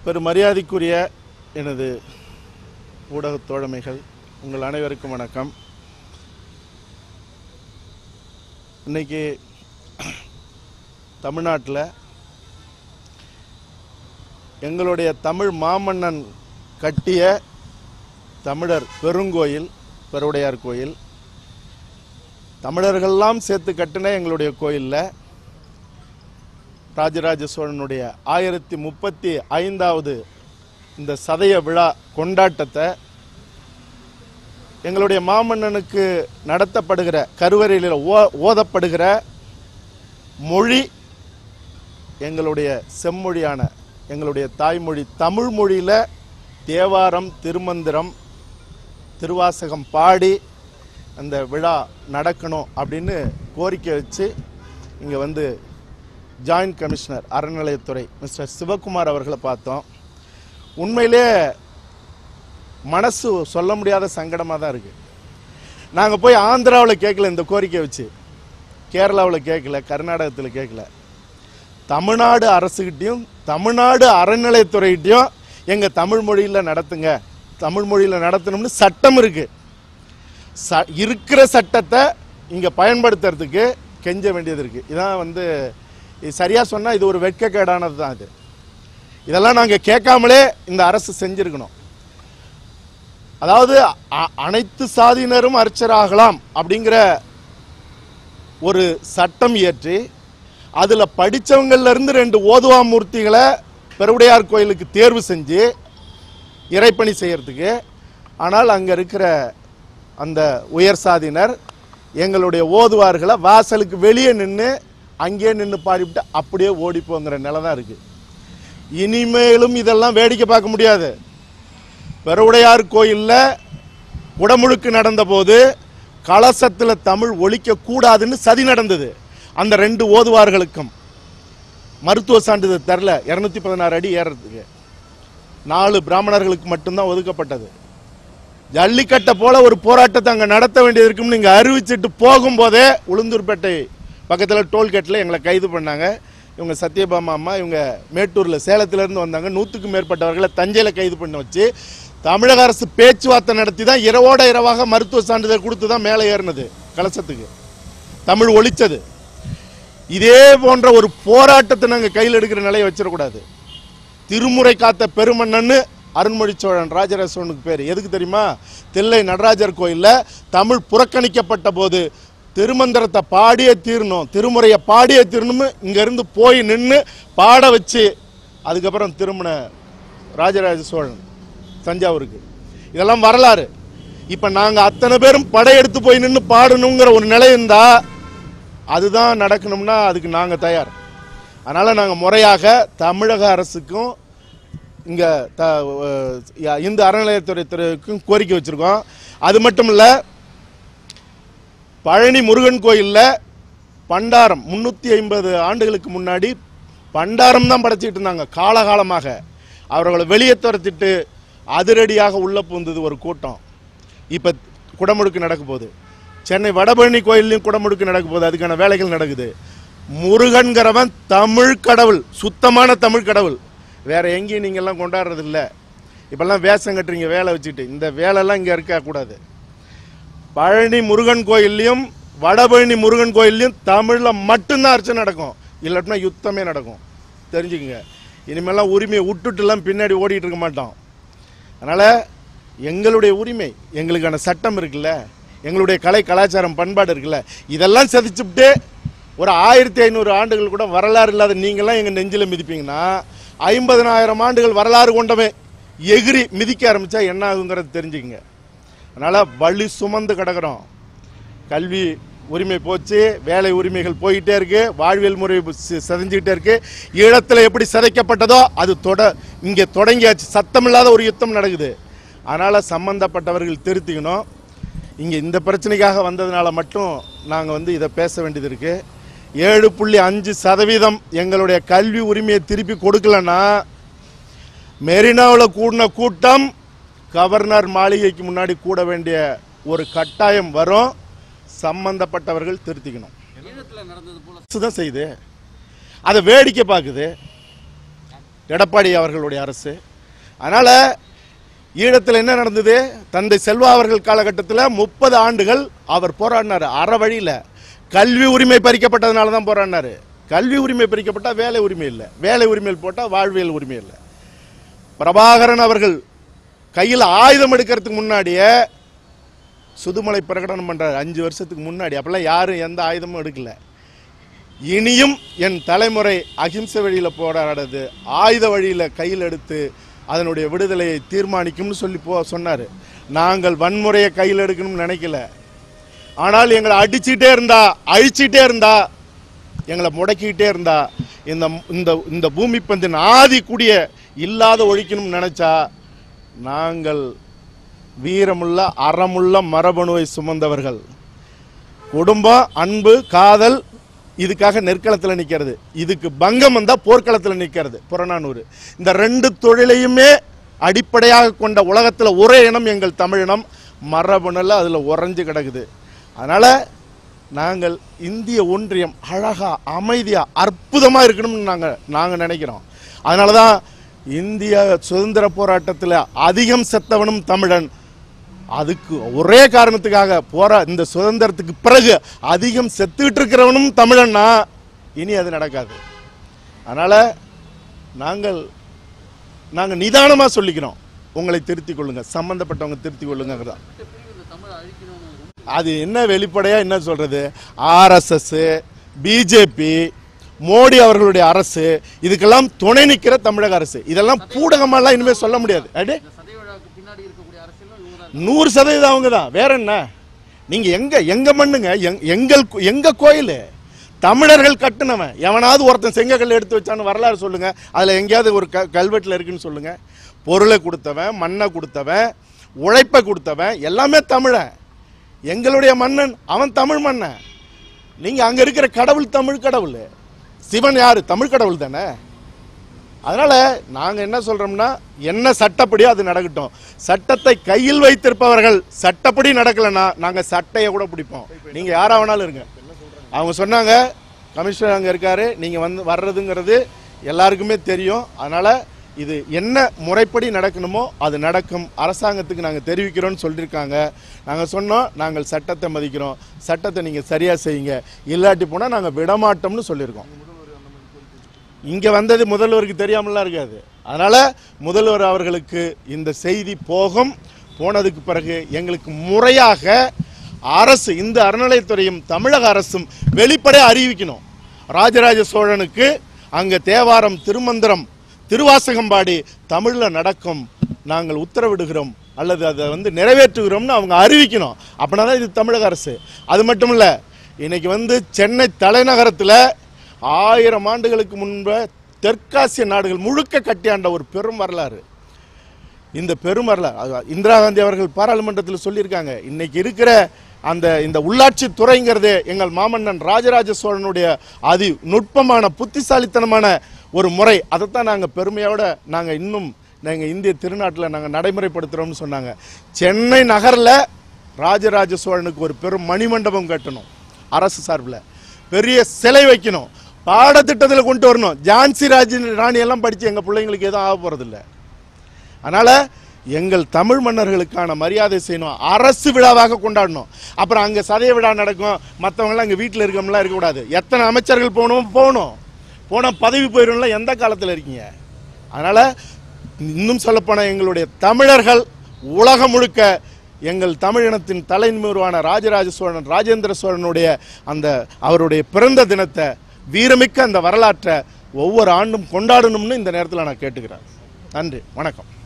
பெரும் மரியாதைக்குரிய எனது ஊடகத் தோழமைகள் உங்கள் அனைவருக்கும் வணக்கம் இன்னைக்கு தமிழ்நாட்டில் எங்களுடைய தமிழ் மாமன்னன் கட்டிய தமிழர் பெருங்கோயில் பெருவுடையார் கோயில் தமிழர்கள்லாம் சேர்த்து கட்டின எங்களுடைய கோயிலில் ராஜராஜ சோழனுடைய ஆயிரத்தி முப்பத்தி ஐந்தாவது இந்த சதய விழா கொண்டாட்டத்தை எங்களுடைய மாமன்னனுக்கு நடத்தப்படுகிற கருவறையில் ஓ ஓதப்படுகிற மொழி எங்களுடைய செம்மொழியான எங்களுடைய தாய்மொழி தமிழ் மொழியில் தேவாரம் திருமந்திரம் திருவாசகம் பாடி அந்த விழா நடக்கணும் அப்படின்னு கோரிக்கை வச்சு இங்கே வந்து ஜாயின்ட் கமிஷனர் அறநிலையத்துறை மிஸ்டர் சிவகுமார் அவர்களை பார்த்தோம் உண்மையிலே மனசு சொல்ல முடியாத சங்கடமாக தான் இருக்குது நாங்கள் போய் ஆந்திராவில் கேட்கல இந்த கோரிக்கை வச்சு கேரளாவில் கேட்கல கர்நாடகத்தில் கேட்கல தமிழ்நாடு அரசுகிட்டையும் தமிழ்நாடு அறநிலையத்துறைகிட்டையும் எங்கள் தமிழ் மொழியில் நடத்துங்க தமிழ் மொழியில் நடத்தணும்னு சட்டம் இருக்குது ச இருக்கிற சட்டத்தை இங்கே பயன்படுத்துறதுக்கு கெஞ்ச வேண்டியது இருக்குது இதான் வந்து இது சரியாக சொன்னால் இது ஒரு வெட்கக்கேடானது தான் இது இதெல்லாம் நாங்கள் கேட்காமலே இந்த அரசு செஞ்சுருக்கணும் அதாவது அ- அனைத்து சாதியினரும் அர்ச்சராகலாம் அப்படிங்கிற ஒரு சட்டம் இயற்றி அதில் படித்தவங்கள்ல இருந்து ரெண்டு ஓதுவா மூர்த்திகளை பெருவுடையார் கோயிலுக்கு தேர்வு செஞ்சு இறைப்பணி செய்யறதுக்கு ஆனால் அங்கே இருக்கிற அந்த உயர் சாதியினர் எங்களுடைய ஓதுவார்களை வாசலுக்கு வெளியே நின்று அங்கேயே நின்று பாடிவிட்டு அப்படியே ஓடி போங்கிற நிலை தான் இருக்குது இனிமேலும் இதெல்லாம் வேடிக்கை பார்க்க முடியாது பெருவுடையார் கோயிலில் குடமுழுக்கு நடந்தபோது கலசத்தில் தமிழ் ஒழிக்க கூடாதுன்னு சதி நடந்தது அந்த ரெண்டு ஓதுவார்களுக்கும் மருத்துவ சான்றிதழ் தரல இரநூத்தி பதினாறு அடி ஏறுறதுக்கு நாலு பிராமணர்களுக்கு மட்டும்தான் ஒதுக்கப்பட்டது ஜல்லிக்கட்டை போல ஒரு போராட்டத்தை அங்கே நடத்த வேண்டியது இருக்கும்னு நீங்கள் அறிவிச்சிட்டு போகும்போதே உளுந்தூர்பேட்டை பக்கத்தில் டோல்கேட்டில் எங்களை கைது பண்ணாங்க இவங்க சத்யபாமா அம்மா இவங்க மேட்டூரில் சேலத்திலேருந்து வந்தாங்க நூற்றுக்கும் மேற்பட்டவர்களை தஞ்சையில் கைது பண்ண வச்சு தமிழக அரசு பேச்சுவார்த்தை நடத்தி தான் இரவோட இரவாக மருத்துவ சான்றிதழ் கொடுத்து தான் மேலே ஏறினது கலசத்துக்கு தமிழ் ஒழிச்சது இதே போன்ற ஒரு போராட்டத்தை நாங்கள் கையில் எடுக்கிற நிலையை வச்சிடக்கூடாது திருமுறை காத்த பெருமன்னன்னு அருண்மொழி சோழன் ராஜராஜ சோழனுக்கு பேர் எதுக்கு தெரியுமா தில்லை நடராஜர் கோயிலில் தமிழ் புறக்கணிக்கப்பட்ட போது திருமந்திரத்தை பாடியே தீரணும் திருமுறையை பாடியே தீரணும்னு இங்கேருந்து போய் நின்று பாட வச்சு அதுக்கப்புறம் திருமண ராஜராஜ சோழன் தஞ்சாவூருக்கு இதெல்லாம் வரலாறு இப்போ நாங்கள் அத்தனை பேரும் படையெடுத்து போய் நின்று பாடணுங்கிற ஒரு நிலை இருந்தால் அதுதான் நடக்கணும்னா அதுக்கு நாங்கள் தயார் அதனால் நாங்கள் முறையாக தமிழக அரசுக்கும் இங்கே த அஹ் இந்து அறநிலையத்துறை துறைக்கும் கோரிக்கை வச்சுருக்கோம் அது மட்டும் இல்லை பழனி முருகன் கோயிலில் பண்டாரம் முந்நூற்றி ஐம்பது ஆண்டுகளுக்கு முன்னாடி பண்டாரம் தான் படைச்சிட்டு இருந்தாங்க காலகாலமாக அவர்களை வெளியே துரத்திட்டு அதிரடியாக உள்ளே பூந்தது ஒரு கூட்டம் இப்போ குடமுழுக்கு நடக்க போகுது சென்னை வடபழனி கோயில்லையும் குடமுழுக்கு நடக்க போகுது அதுக்கான வேலைகள் நடக்குது முருகன்கிறவன் தமிழ் கடவுள் சுத்தமான தமிழ் கடவுள் வேற எங்கேயும் நீங்கள்லாம் கொண்டாடுறது இல்லை இப்போல்லாம் வேஷம் கட்டுறீங்க வேலை வச்சுட்டு இந்த வேலைலாம் இங்கே இருக்கக்கூடாது பழனி முருகன் கோயில்லையும் வடபழனி முருகன் கோயில்லையும் தமிழில் மட்டும்தான் அர்ச்சனை நடக்கும் இல்லாட்டினா யுத்தமே நடக்கும் தெரிஞ்சுக்கங்க இனிமேல்லாம் உரிமையை விட்டுட்டுலாம் பின்னாடி ஓடிட்டு இருக்க மாட்டோம் அதனால் எங்களுடைய உரிமை எங்களுக்கான சட்டம் இருக்குல்ல எங்களுடைய கலை கலாச்சாரம் பண்பாடு இருக்குல்ல இதெல்லாம் செதிச்சுட்டு ஒரு ஆயிரத்தி ஐநூறு ஆண்டுகள் கூட வரலாறு இல்லாத நீங்கள்லாம் எங்கள் நெஞ்சில் மிதிப்பீங்கன்னா ஐம்பதனாயிரம் ஆண்டுகள் வரலாறு கொண்டவன் எகிரி மிதிக்க ஆரம்பித்தா என்ன ஆகுங்கிறது தெரிஞ்சுக்கங்க அதனால் வலி சுமந்து கிடக்குறோம் கல்வி உரிமை போச்சு வேலை உரிமைகள் போய்கிட்டே இருக்கு வாழ்வியல் முறை சி- சிதைஞ்சுக்கிட்டே இருக்கு ஈழத்தில் எப்படி சிதைக்கப்பட்டதோ அது தொட இங்கே தொடங்கியாச்சு சத்தமில்லாத ஒரு யுத்தம் நடக்குது அதனால் சம்பந்தப்பட்டவர்கள் திருத்திக்கணும் இங்கே இந்த பிரச்சனைக்காக வந்ததுனால மட்டும் நாங்கள் வந்து இதை பேச வேண்டியது இருக்குது ஏழு புள்ளி அஞ்சு சதவீதம் எங்களுடைய கல்வி உரிமையை திருப்பி கொடுக்கலன்னா மெரினாவில் கூடின கூட்டம் கவர்னர் மாளிகைக்கு முன்னாடி கூட வேண்டிய ஒரு கட்டாயம் வரும் சம்பந்தப்பட்டவர்கள் திருத்திக்கணும் ஈழத்துல நடந்தது போல அரசு தான் செய்யுது அதை வேடிக்கை பார்க்குது எடப்பாடி அவர்களுடைய அரசு அதனால் ஈழத்தில் என்ன நடந்தது தந்தை செல்வா அவர்கள் காலகட்டத்தில் முப்பது ஆண்டுகள் அவர் போராடினார் அற வழியில் கல்வி உரிமை பறிக்கப்பட்டதுனால தான் போராடினார் கல்வி உரிமை பறிக்கப்பட்டால் வேலை உரிமை இல்லை வேலை உரிமை போட்டால் வாழ்வியல் உரிமை இல்லை பிரபாகரன் அவர்கள் கையில் ஆயுதம் எடுக்கிறதுக்கு முன்னாடியே சுதுமலை பிரகடனம் பண்றாரு அஞ்சு வருஷத்துக்கு முன்னாடி அப்பெல்லாம் யாரும் எந்த ஆயுதமும் எடுக்கல இனியும் என் தலைமுறை அகிம்சை வழியில் போராடுறது ஆயுத வழியில் கையில் எடுத்து அதனுடைய விடுதலையை தீர்மானிக்கும்னு சொல்லி போ சொன்னார் நாங்கள் வன்முறையை கையில் எடுக்கணும்னு நினைக்கல ஆனால் எங்களை அடிச்சுட்டே இருந்தா அழிச்சிட்டே இருந்தா எங்களை முடக்கிக்கிட்டே இருந்தா இந்த இந்த இந்த பூமி பந்தின் ஆதி குடிய இல்லாத ஒழிக்கணும்னு நினைச்சா நாங்கள் வீரமுள்ள அறமுள்ள மரபணுவை சுமந்தவர்கள் குடும்பம் அன்பு காதல் இதுக்காக நெற்களத்தில் நிற்கிறது இதுக்கு பங்கம் வந்தால் போர்க்களத்தில் நிற்கிறது புறநானூறு இந்த ரெண்டு தொழிலையுமே அடிப்படையாக கொண்ட உலகத்தில் ஒரே இனம் எங்கள் தமிழினம் மரபணுல அதில் உறைஞ்சு கிடக்குது அதனால் நாங்கள் இந்திய ஒன்றியம் அழகா அமைதியாக அற்புதமாக இருக்கணும்னு நாங்கள் நாங்கள் நினைக்கிறோம் அதனால தான் இந்திய சுதந்திர போராட்டத்தில் அதிகம் செத்தவனும் தமிழன் அதுக்கு ஒரே காரணத்துக்காக போரா இந்த சுதந்திரத்துக்கு பிறகு அதிகம் செத்துக்கிட்டு இருக்கிறவனும் தமிழன்னா இனி அது நடக்காது அதனால் நாங்கள் நாங்கள் நிதானமாக சொல்லிக்கிறோம் உங்களை திருத்திக் கொள்ளுங்க சம்பந்தப்பட்டவங்க திருத்திக் கொள்ளுங்கிறது தான் அது என்ன வெளிப்படையாக என்ன சொல்கிறது ஆர்எஸ்எஸ் பிஜேபி மோடி அவர்களுடைய அரசு இதுக்கெல்லாம் துணை நிற்கிற தமிழக அரசு இதெல்லாம் பூடகமெல்லாம் இனிமேல் சொல்ல முடியாது அடே சதய விழாவுக்கு பின்னாடி இருக்கக்கூடிய அரசியலும் இவங்க தான் நூறு சதவீதம் அவங்க தான் வேற என்ன நீங்க எங்க எங்க மண்ணுங்க எங்- எங்கள் கோ- எங்க கோயில் தமிழர்கள் கட்டுனவன் எவனாவது ஒருத்தன் செங்கக்கல் எடுத்து வச்சான்னு வரலாறு சொல்லுங்க அதுல எங்கேயாவது ஒரு க கல்வெட்டில் இருக்குன்னு சொல்லுங்க பொருளை கொடுத்தவன் மண்ணை கொடுத்தவன் உழைப்பை கொடுத்தவன் எல்லாமே தமிழன் எங்களுடைய மன்னன் அவன் தமிழ் மன்னன் நீங்க அங்க இருக்கிற கடவுள் தமிழ் கடவுள் சிவன் யாரு தமிழ் கடவுள் தானே அதனால நாங்க என்ன சொல்றோம்னா என்ன சட்டப்படியோ அது நடக்கட்டும் சட்டத்தை கையில் வைத்திருப்பவர்கள் சட்டப்படி நடக்கலைன்னா நாங்க சட்டையை கூட பிடிப்போம் நீங்க யாரா வேணாலும் இருங்க அவங்க சொன்னாங்க கமிஷனர் அங்க இருக்காரு நீங்க வந்து வர்றதுங்கிறது எல்லாருக்குமே தெரியும் அதனால இது என்ன முறைப்படி நடக்கணுமோ அது நடக்கும் அரசாங்கத்துக்கு நாங்கள் தெரிவிக்கிறோம்னு சொல்லியிருக்காங்க நாங்கள் சொன்னோம் நாங்கள் சட்டத்தை மதிக்கிறோம் சட்டத்தை நீங்கள் சரியாக செய்யுங்க இல்லாட்டி போனால் நாங்கள் விடமாட்டோம்னு சொல்லியிருக்கோம் இங்க வந்தது முதல்வருக்கு தெரியாமலாம் இருக்காது அதனால முதல்வர் அவர்களுக்கு இந்த செய்தி போகும் போனதுக்கு பிறகு எங்களுக்கு முறையாக அரசு இந்த அறநிலைத்துறையும் தமிழக அரசும் வெளிப்படையா அறிவிக்கணும் ராஜராஜ சோழனுக்கு அங்க தேவாரம் திருமந்திரம் திருவாசகம் பாடி தமிழ்ல நடக்கும் நாங்கள் உத்தரவிடுகிறோம் அல்லது அதை வந்து நிறைவேற்றுகிறோம்னு அவங்க அறிவிக்கணும் அப்படின்னா தான் இது தமிழக அரசு அது மட்டும் இல்லை இன்னைக்கு வந்து சென்னை தலைநகரத்தில் ஆயிரம் ஆண்டுகளுக்கு முன்பு தெற்காசிய நாடுகள் முழுக்க கட்டியாண்ட ஒரு பெரும் வரலாறு இந்த பெரும் வரலாறு அது இந்திரா காந்தி அவர்கள் பாராளுமன்றத்தில் சொல்லியிருக்காங்க இன்னைக்கு இருக்கிற அந்த இந்த உள்ளாட்சி துறைங்கிறது எங்கள் மாமன்னன் ராஜராஜ சோழனுடைய அதி நுட்பமான புத்திசாலித்தனமான ஒரு முறை அதைத்தான் நாங்கள் பெருமையோட நாங்கள் இன்னும் நாங்கள் இந்திய திருநாட்டில் நாங்கள் நடைமுறைப்படுத்துகிறோம்னு சொன்னாங்க சென்னை நகரில் ராஜராஜ சோழனுக்கு ஒரு பெரும் மணிமண்டபம் கட்டணும் அரசு சார்பில் பெரிய சிலை வைக்கணும் பாடத்திட்டத்தில் கொண்டு வரணும் ஜான்சி ராஜ் ராணி எல்லாம் படித்து எங்கள் பிள்ளைங்களுக்கு எதுவும் ஆக போகிறதில்ல அதனால எங்கள் தமிழ் மன்னர்களுக்கான மரியாதை செய்யணும் அரசு விழாவாக கொண்டாடணும் அப்புறம் அங்கே சதய விழா நடக்கும் மற்றவங்களாம் அங்கே வீட்டில் இருக்கவங்களாம் இருக்கக்கூடாது எத்தனை அமைச்சர்கள் போகணும் போகணும் போனால் பதவி போயிடும்ல எந்த காலத்தில் இருக்கீங்க அதனால் இன்னும் சொல்லப்போனால் எங்களுடைய தமிழர்கள் உலகம் முழுக்க எங்கள் தமிழினத்தின் தலைமுருவான ராஜராஜ சோழன் ராஜேந்திர சோழனுடைய அந்த அவருடைய பிறந்த தினத்தை வீரமிக்க அந்த வரலாற்றை ஒவ்வொரு ஆண்டும் கொண்டாடணும்னு இந்த நேரத்தில் நான் கேட்டுக்கிறேன் நன்றி வணக்கம்